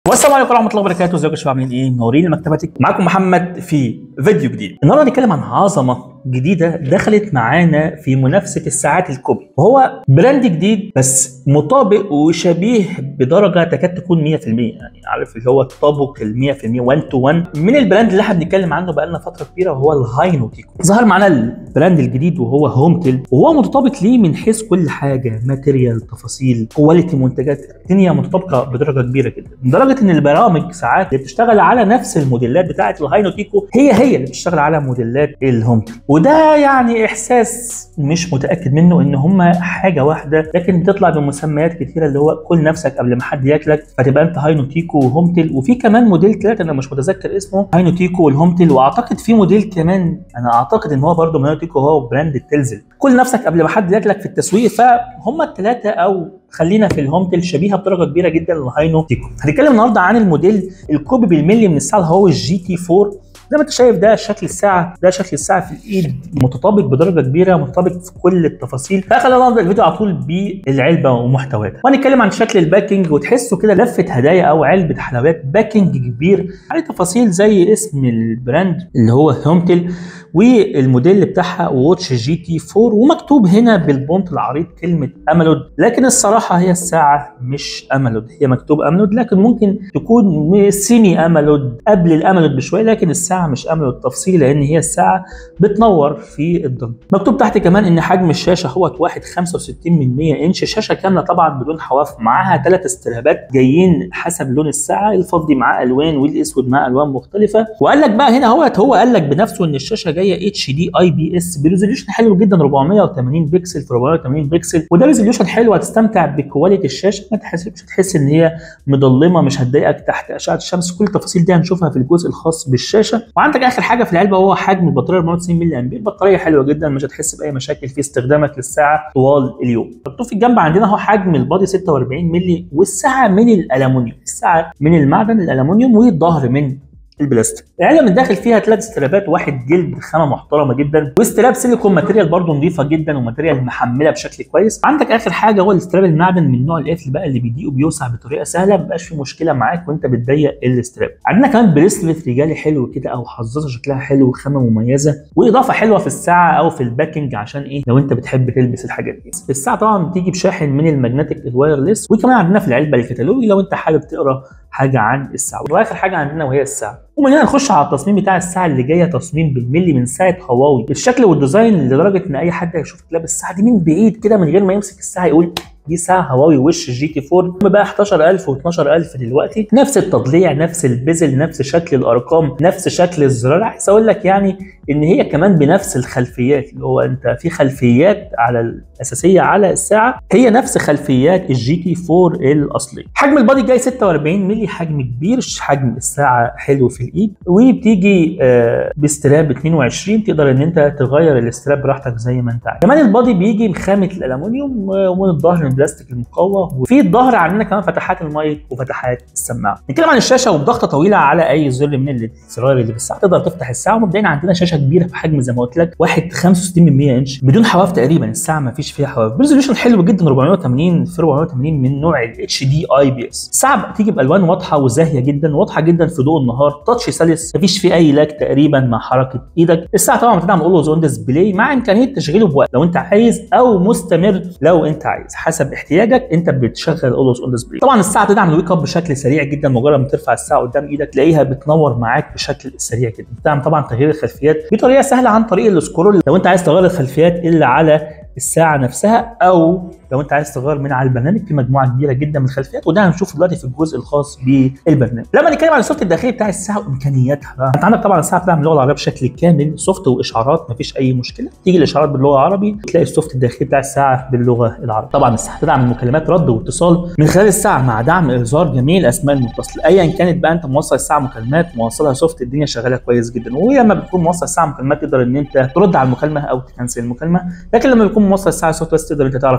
والسلام عليكم ورحمه الله وبركاته ازيكم يا شباب عاملين ايه منورين مكتبتك معاكم محمد في فيديو جديد النهارده هنتكلم عن عظمه جديده دخلت معانا في منافسه الساعات الكوبي وهو براند جديد بس مطابق وشبيه بدرجه تكاد تكون 100% يعني عارف اللي هو تطابق ال 100% 1 تو 1 من البراند اللي احنا بنتكلم عنه بقالنا فتره كبيره وهو الهاينو تيكو ظهر معانا البراند الجديد وهو هومتل وهو متطابق ليه من حيث كل حاجه ماتيريال تفاصيل كواليتي منتجات الدنيا متطابقه بدرجه كبيره جدا لدرجه ان البرامج ساعات اللي بتشتغل على نفس الموديلات بتاعه الهاينو تيكو هي هي اللي بتشتغل على موديلات الهومتل وده يعني احساس مش متاكد منه ان هما حاجه واحده لكن بتطلع بمسميات كتيره اللي هو كل نفسك قبل ما حد ياكلك فتبقى انت هاينو تيكو وهومتل وفي كمان موديل ثلاثه انا مش متذكر اسمه هاينو تيكو والهومتل واعتقد في موديل كمان انا اعتقد ان هو برده هاينو تيكو هو براند التلزل كل نفسك قبل ما حد ياكلك في التسويق فهم الثلاثه او خلينا في الهومتل شبيهه بدرجه كبيره جدا للهاينو تيكو هنتكلم النهارده عن الموديل الكوبي بالملي من الساعه اللي هو الجي تي 4 زي ما انت شايف ده شكل الساعه ده شكل الساعه في الايد متطابق بدرجه كبيره متطابق في كل التفاصيل فخلينا نبدا الفيديو على طول بالعلبه ومحتوياتها وهنتكلم عن شكل الباكينج وتحسه كده لفه هدايا او علبه حلويات باكينج كبير عليه تفاصيل زي اسم البراند اللي هو هومتل والموديل بتاعها واتش جي تي 4 ومكتوب هنا بالبونت العريض كلمه امالود لكن الصراحه هي الساعه مش امالود هي مكتوب امالود لكن ممكن تكون سيمي امالود قبل الامالود بشويه لكن الساعه مش امالود تفصيل لان هي الساعه بتنور في الضلمه مكتوب تحت كمان ان حجم الشاشه هو 1.65 من 100 انش شاشه كامله طبعا بدون حواف معاها ثلاث استرابات جايين حسب لون الساعه الفضي معاه الوان والاسود معاه الوان مختلفه وقال لك بقى هنا هو هو قال لك بنفسه ان الشاشه جايه اتش دي اي بي اس بريزوليوشن حلو جدا 480 بكسل في 480 بكسل وده ريزوليوشن حلو هتستمتع بكواليتي الشاشه ما تحس مش هتحس ان هي مضلمه مش هتضايقك تحت اشعه الشمس كل التفاصيل دي هنشوفها في الجزء الخاص بالشاشه وعندك اخر حاجه في العلبه وهو حجم البطاريه 490 ملي امبير بطاريه حلوه جدا مش هتحس باي مشاكل في استخدامك للساعه طوال اليوم مكتوب في الجنب عندنا هو حجم البادي 46 ملي والساعه من الالومنيوم الساعه من المعدن الالومنيوم والظهر من البلاستيك العلبه من الداخل فيها ثلاث استرابات واحد جلد خامه محترمه جدا واستراب سيليكون ماتيريال برضه نظيفه جدا وماتيريال محمله بشكل كويس عندك اخر حاجه هو الاستراب المعدن من نوع القفل بقى اللي بيضيق وبيوسع بطريقه سهله ما بيبقاش في مشكله معاك وانت بتضيق الاستراب عندنا كمان بريسلت رجالي حلو كده او حظاظه شكلها حلو وخامه مميزه واضافه حلوه في الساعه او في الباكنج عشان ايه لو انت بتحب تلبس الحاجات دي الساعه طبعا بتيجي بشاحن من الماجنتيك الوايرلس وكمان عندنا في العلبه الكتالوجي لو انت حابب تقرا حاجه عن الساعه واخر حاجه عندنا وهي الساعه ومن هنا نخش على التصميم بتاع الساعه اللي جايه تصميم بالملي من ساعه هواوي الشكل والديزاين لدرجه ان اي حد هيشوفك لابس الساعه دي من بعيد كده من غير ما يمسك الساعه يقول دي ساعه هواوي وش جي تي 4 بقى 11000 و12000 دلوقتي نفس التضليع نفس البزل نفس شكل الارقام نفس شكل الزرار عايز اقول لك يعني ان هي كمان بنفس الخلفيات اللي هو انت في خلفيات على الاساسيه على الساعه هي نفس خلفيات الجي تي 4 الاصلي حجم البادي جاي 46 مللي حجم كبير حجم الساعه حلو في الايد وبتيجي آه باستراب 22 تقدر ان انت تغير الاستراب براحتك زي ما انت عايز كمان البادي بيجي بخامه الالومنيوم ومن الظهر البلاستيك المقوى وفي الظهر عندنا كمان فتحات المايك وفتحات السماعه نتكلم عن الشاشه وبضغطه طويله على اي زر من الزراير اللي في الساعه تقدر تفتح الساعه ومبدئيا عندنا شاشه كبيره في حجم زي ما قلت لك 1.65 من 100 انش بدون حواف تقريبا الساعه ما فيش فيها حواف بريزوليوشن حلو جدا 480 في 480 من نوع الاتش دي اي بي اس الساعه بتيجي بالوان واضحه وزاهيه جدا واضحه جدا في ضوء النهار تاتش سلس مفيش فيه اي لاج تقريبا مع حركه ايدك الساعه طبعا بتدعم اولويز اون ديسبلاي مع امكانيه تشغيله بوقت لو انت عايز او مستمر لو انت عايز حسب احتياجك انت بتشغل اولويز اون ديسبلاي طبعا الساعه تدعم الويك اب بشكل سريع جدا مجرد ما ترفع الساعه قدام ايدك تلاقيها بتنور معاك بشكل سريع جدا بتدعم طبعا تغيير الخلفيات بطريقه سهله عن طريق السكرول لو انت عايز تغير الخلفيات اللي على الساعه نفسها او لو انت عايز تغير من على البرنامج في مجموعه كبيره جدا من الخلفيات وده هنشوفه دلوقتي في الجزء الخاص بالبرنامج لما نتكلم عن السوفت الداخلي بتاع الساعه وامكانياتها بقى انت عندك طبعا الساعه بتدعم اللغه العربيه بشكل كامل سوفت واشعارات مفيش اي مشكله تيجي الاشعارات باللغه العربي تلاقي السوفت الداخلي بتاع الساعه باللغه العربية طبعا الساعه تدعم المكالمات رد واتصال من خلال الساعه مع دعم اظهار جميع الاسماء المتصله ايا كانت بقى انت موصل الساعه مكالمات موصلها سوفت الدنيا شغاله كويس جدا ولما بتكون موصل الساعه مكالمات تقدر ان انت ترد على المكالمه او تكنسل المكالمه لكن لما بيكون موصل الساعه سوفت بس تقدر انت تعرف اللي بيتصل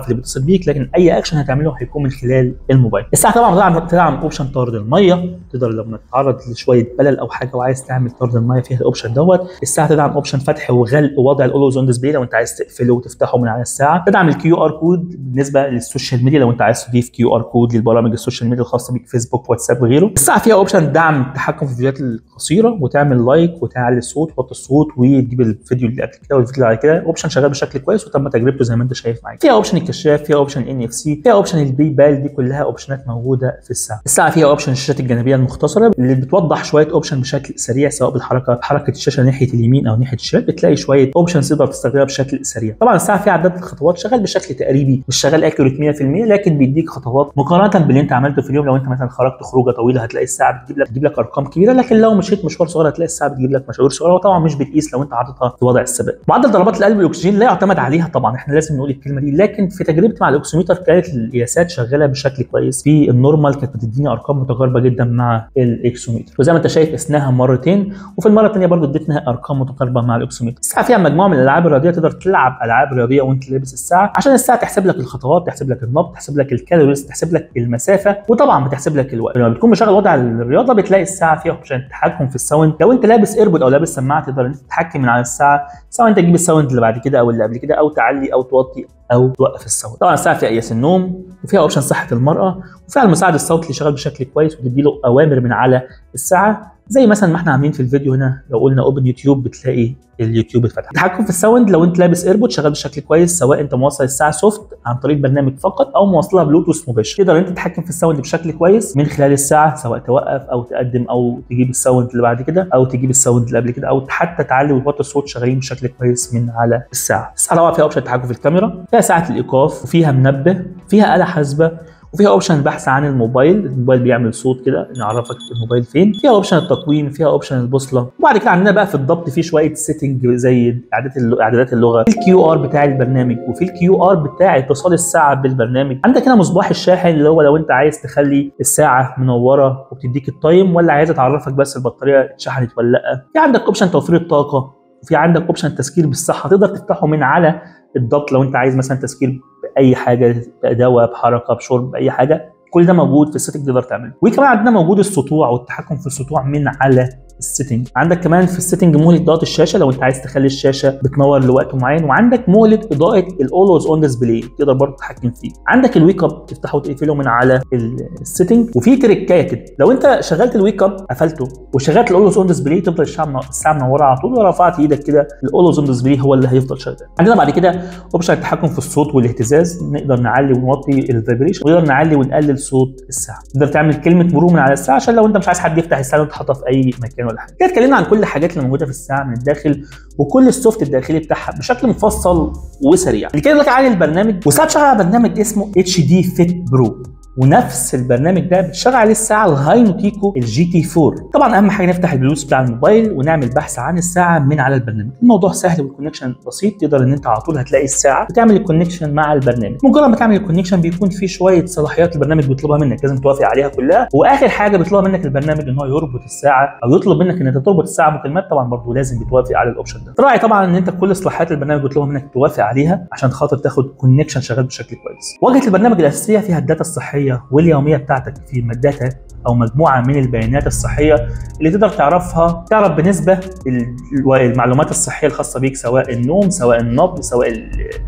بيك لكن اي اكشن هتعمله هيكون من خلال الموبايل الساعه طبعا بتدعم بتدعم اوبشن طرد الميه تقدر لما تتعرض لشويه بلل او حاجه وعايز تعمل طرد الميه فيها الاوبشن دوت الساعه تدعم اوبشن فتح وغلق ووضع الاولوز اون ديسبلاي لو انت عايز تقفله وتفتحه من على الساعه تدعم الكيو ار كود بالنسبه للسوشيال ميديا لو انت عايز تضيف كيو ار كود للبرامج السوشيال ميديا الخاصه بيك فيسبوك واتساب وغيره الساعه فيها اوبشن دعم التحكم في الفيديوهات القصيره وتعمل لايك وتعلي الصوت وتحط الصوت وتجيب الفيديو اللي قبل كده والفيديو اللي بعد كده اوبشن شغال بشكل كويس وتم تجربته زي ما انت شايف معايا فيها اوبشن الكشاف فيها اوبشن ان اف سي فيها اوبشن البي بال دي كلها اوبشنات موجوده في الساعه الساعه فيها اوبشن الشاشات الجانبيه المختصره اللي بتوضح شويه اوبشن بشكل سريع سواء بالحركه بحركه الشاشه ناحيه اليمين او ناحيه الشمال بتلاقي شويه اوبشنز تقدر تستخدمها بشكل سريع طبعا الساعه فيها عدد الخطوات شغال بشكل تقريبي مش شغال اكيوريت 100% لكن بيديك خطوات مقارنه باللي انت عملته في اليوم لو انت مثلا خرجت خروجه طويله هتلاقي الساعه بتجيب لك بتجيب لك ارقام كبيره لكن لو مشيت مشوار صغير هتلاقي الساعه بتجيب لك مشاوير صغيره وطبعا مش بتقيس لو انت حاططها في وضع الثبات معدل ضربات القلب والاكسجين لا يعتمد عليها طبعا احنا لازم نقول الكلمه دي لكن في تجربتي مع الاكسوميتر كانت القياسات شغاله بشكل كويس في النورمال كانت بتديني ارقام متقاربه جدا مع الاكسوميتر وزي ما انت شايف قسناها مرتين وفي المره الثانيه برضو اديتنا ارقام متقاربه مع الاكسوميتر الساعه فيها مجموعه من الالعاب الرياضيه تقدر تلعب العاب رياضيه وانت لابس الساعه عشان الساعه تحسب لك الخطوات تحسب لك النبض تحسب لك الكالوريز تحسب لك المسافه وطبعا بتحسب لك الوقت لما بتكون مشغل وضع الرياضه بتلاقي الساعه فيها اوبشن التحكم في الساوند لو انت لابس ايربود او لابس سماعه تقدر انت تتحكم من على الساعه سواء انت تجيب الساوند اللي بعد كده او اللي قبل كده او تعلي او توطي او توقف الساوند طبعا الساعه فيها قياس النوم وفيها اوبشن صحه المراه وفيها المساعد الصوتي اللي شغال بشكل كويس وتدي له اوامر من على الساعه زي مثلا ما احنا عاملين في الفيديو هنا لو قلنا اوبن يوتيوب بتلاقي اليوتيوب اتفتح التحكم في الساوند لو انت لابس ايربود شغال بشكل كويس سواء انت موصل الساعه سوفت عن طريق برنامج فقط او موصلها بلوتوث مباشر تقدر انت تتحكم في الساوند بشكل كويس من خلال الساعه سواء توقف او تقدم او تجيب الساوند اللي بعد كده او تجيب الساوند اللي قبل كده او حتى تعلي وتوطي الصوت شغالين بشكل كويس من على الساعه الساعه طبعا فيها اوبشن التحكم في الكاميرا فيها ساعه الايقاف وفيها منبه فيها اله حاسبه وفيها اوبشن البحث عن الموبايل الموبايل بيعمل صوت كده يعرفك الموبايل فين فيها اوبشن التقويم فيها اوبشن البوصله وبعد كده عندنا بقى في الضبط في شويه سيتنج زي اعدادات اعدادات اللغه في الكيو ار بتاع البرنامج وفي الكيو ار بتاع اتصال الساعه بالبرنامج عندك هنا مصباح الشاحن اللي هو لو انت عايز تخلي الساعه منوره وبتديك التايم ولا عايزه تعرفك بس البطاريه اتشحنت ولا لا في عندك اوبشن توفير الطاقه وفي عندك اوبشن تذكير بالصحه تقدر تفتحه من على الضبط لو انت عايز مثلا تذكير باي حاجه دواء بحركه بشرب باي حاجه كل ده موجود في السيتنج تقدر تعمله وكمان عندنا موجود السطوع والتحكم في السطوع من على السيتنج عندك كمان في السيتنج مهله اضاءه الشاشه لو انت عايز تخلي الشاشه بتنور لوقت معين وعندك مهله اضاءه الاولويز اون ديسبلاي تقدر برضه تتحكم فيه عندك الويك اب تفتحه وتقفله من على السيتنج وفي تريكايه كده لو انت شغلت الويك اب قفلته وشغلت الاولويز اون ديسبلاي تفضل الساعه الساعه منوره على طول ورفعت ايدك كده الاولويز اون ديسبلاي هو اللي هيفضل شغال عندنا بعد كده اوبشن التحكم في الصوت والاهتزاز نقدر نعلي ونوطي الفايبريشن ونقدر نعلي ونقلل صوت الساعه تقدر تعمل كلمه مرور من على الساعه عشان لو انت مش عايز حد يفتح الساعه وانت حاطها في اي مكان ولا حاجه كده اتكلمنا عن كل الحاجات اللي موجوده في الساعه من الداخل وكل السوفت الداخلي بتاعها بشكل مفصل وسريع اللي كده عن البرنامج وساعه بتشتغل على برنامج اسمه اتش دي فيت برو ونفس البرنامج ده بتشغل عليه الساعه الهاي نوتيكو الجي تي 4 طبعا اهم حاجه نفتح البلوتوث بتاع الموبايل ونعمل بحث عن الساعه من على البرنامج الموضوع سهل والكونكشن بسيط تقدر ان انت على طول هتلاقي الساعه وتعمل الكونكشن مع البرنامج مجرد ما تعمل الكونكشن بيكون في شويه صلاحيات البرنامج بيطلبها منك لازم توافق عليها كلها واخر حاجه بيطلبها منك البرنامج ان هو يربط الساعه او يطلب منك ان انت تربط الساعه مكالمات طبعا برضه لازم بتوافق على الاوبشن ده تراعي طبعا ان انت كل صلاحيات البرنامج بيطلبها منك توافق عليها عشان خاطر تاخد كونكشن شغال بشكل كويس واجهه البرنامج الاساسيه فيها الداتا الصحيه واليوميه بتاعتك في الداتا او مجموعه من البيانات الصحيه اللي تقدر تعرفها تعرف بنسبه المعلومات الصحيه الخاصه بيك سواء النوم سواء النبض سواء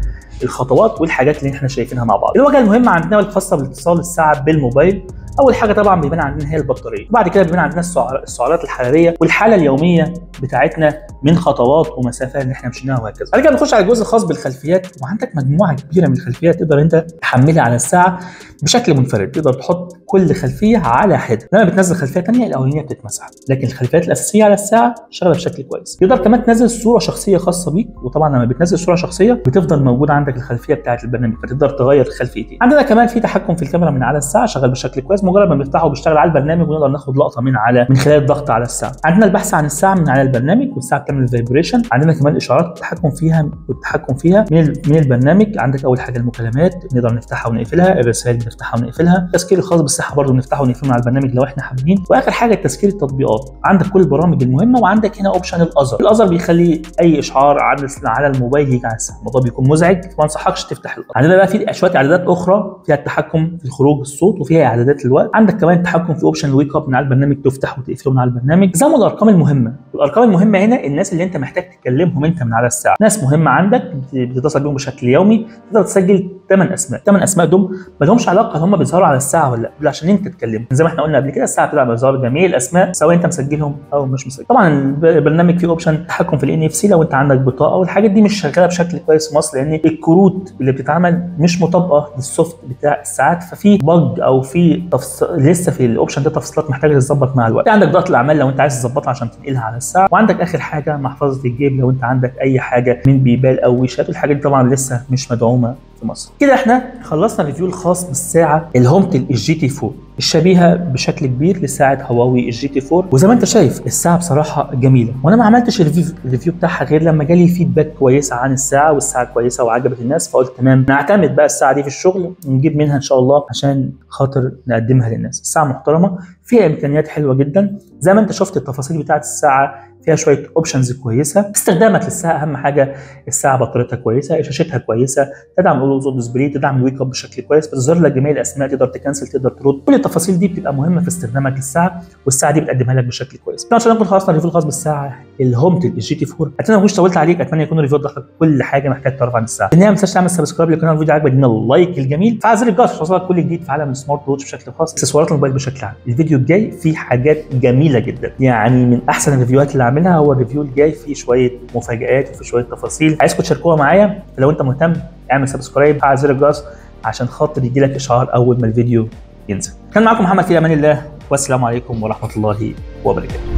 الخطوات والحاجات اللي احنا شايفينها مع بعض الواجهه المهمه عندنا والخاصه باتصال الساعه بالموبايل اول حاجه طبعا بيبان عندنا هي البطاريه وبعد كده بيبان عندنا السعرات الحراريه والحاله اليوميه بتاعتنا من خطوات ومسافات اللي احنا مشيناها وهكذا بعد كده نخش على الجزء الخاص بالخلفيات وعندك مجموعه كبيره من الخلفيات تقدر انت تحملها على الساعه بشكل منفرد تقدر تحط كل خلفيه على حده لما بتنزل خلفيه ثانيه الاولانيه بتتمسح لكن الخلفيات الاساسيه على الساعه شغاله بشكل كويس تقدر كمان تنزل صوره شخصيه خاصه بيك وطبعا لما بتنزل صوره شخصيه بتفضل موجوده عندك الخلفيه بتاعه البرنامج فتقدر تغير الخلفيتين عندنا كمان في تحكم في الكاميرا من على الساعه شغال بشكل كويس مجرد ما بنفتحه وبيشتغل على البرنامج ونقدر ناخد لقطه من على من خلال الضغط على الساعه عندنا البحث عن الساعه من على البرنامج والساعه بتعمل فايبريشن عندنا كمان اشارات التحكم فيها والتحكم فيها من من البرنامج عندك اول حاجه المكالمات نقدر نفتحها ونقفلها الرسائل بنفتحها ونقفلها التسكير الخاص بالصحه برضه بنفتحه ونقفله على البرنامج لو احنا حابين واخر حاجه تسكير التطبيقات عندك كل البرامج المهمه وعندك هنا اوبشن الاذر الاذر بيخلي اي اشعار على على الموبايل يجي على الساعه الموضوع بيكون مزعج ما انصحكش تفتح الأذر. عندنا بقى في شويه اعدادات اخرى فيها التحكم في خروج الصوت وفيها اعدادات الوقت عندك كمان التحكم في اوبشن الويك اب من على البرنامج تفتح وتقفله من على البرنامج زموا الارقام المهمه الارقام المهمه هنا الناس اللي انت محتاج تكلمهم انت من على الساعه ناس مهمه عندك بتتصل بيهم بشكل يومي تقدر تسجل ثمان اسماء ثمان اسماء دول ما لهمش علاقه هم بيظهروا على الساعه ولا لا دول عشان انت تكلمهم زي ما احنا قلنا قبل كده الساعه بتبقى بيظهر جميع الاسماء سواء انت مسجلهم او مش مسجل طبعا البرنامج فيه اوبشن تحكم في الان اف سي لو انت عندك بطاقه والحاجات دي مش شغاله بشكل كويس في مصر لان الكروت اللي بتتعمل مش مطابقه للسوفت بتاع الساعات ففي بج او في تفص... لسه في الاوبشن ده تفصيلات محتاجه تتظبط مع الوقت عندك ضغط الاعمال لو انت عايز تظبطها عشان تنقلها على الساعه وعندك اخر حاجه محفظه الجيب لو انت عندك اي حاجه من بيبال او ويشات والحاجات دي طبعا لسه مش مدعومه في مصر كده احنا خلصنا الريفيو الخاص بالساعه الهومتل الجي تي 4 الشبيهه بشكل كبير لساعه هواوي الجي تي 4 وزي ما انت شايف الساعه بصراحه جميله وانا ما عملتش الريفيو, الريفيو بتاعها غير لما جالي فيدباك كويسه عن الساعه والساعه كويسه وعجبت الناس فقلت تمام نعتمد بقى الساعه دي في الشغل ونجيب منها ان شاء الله عشان خاطر نقدمها للناس الساعه محترمه فيها امكانيات حلوه جدا زي ما انت شفت التفاصيل بتاعت الساعه فيها شويه اوبشنز كويسه استخدامك للساعه اهم حاجه الساعه بطاريتها كويسه شاشتها كويسه تدعم الاوزون ديسبلاي تدعم الويك اب بشكل كويس بتظهر لك جميع الاسماء تقدر تكنسل تقدر ترد كل التفاصيل دي بتبقى مهمه في استخدامك للساعه والساعه دي بتقدمها لك بشكل كويس ان شاء الله نكون خلصنا الريفيو الخاص بالساعه الهومتل الجي تي 4 اتمنى ما اكونش طولت عليك اتمنى يكون الريفيو وضح لك كل حاجه محتاج تعرف عن الساعه في النهايه ما تنساش تعمل سبسكرايب للقناه الفيديو عجبك ادينا اللايك الجميل فعل زر الجرس عشان يوصلك كل جديد في عالم السمارت ووتش بشكل خاص اكسسوارات الموبايل بشكل عام الفيديو الجاي فيه حاجات جميله جدا يعني من احسن الريفيوهات اللي عاملها هو الريفيو الجاي فيه شويه مفاجات وفيه شويه تفاصيل عايزكم تشاركوها معايا فلو انت مهتم اعمل سبسكرايب فعل زر الجرس عشان خاطر يجي لك اشعار اول ما الفيديو ينزل كان معاكم محمد في امان الله والسلام عليكم ورحمه الله وبركاته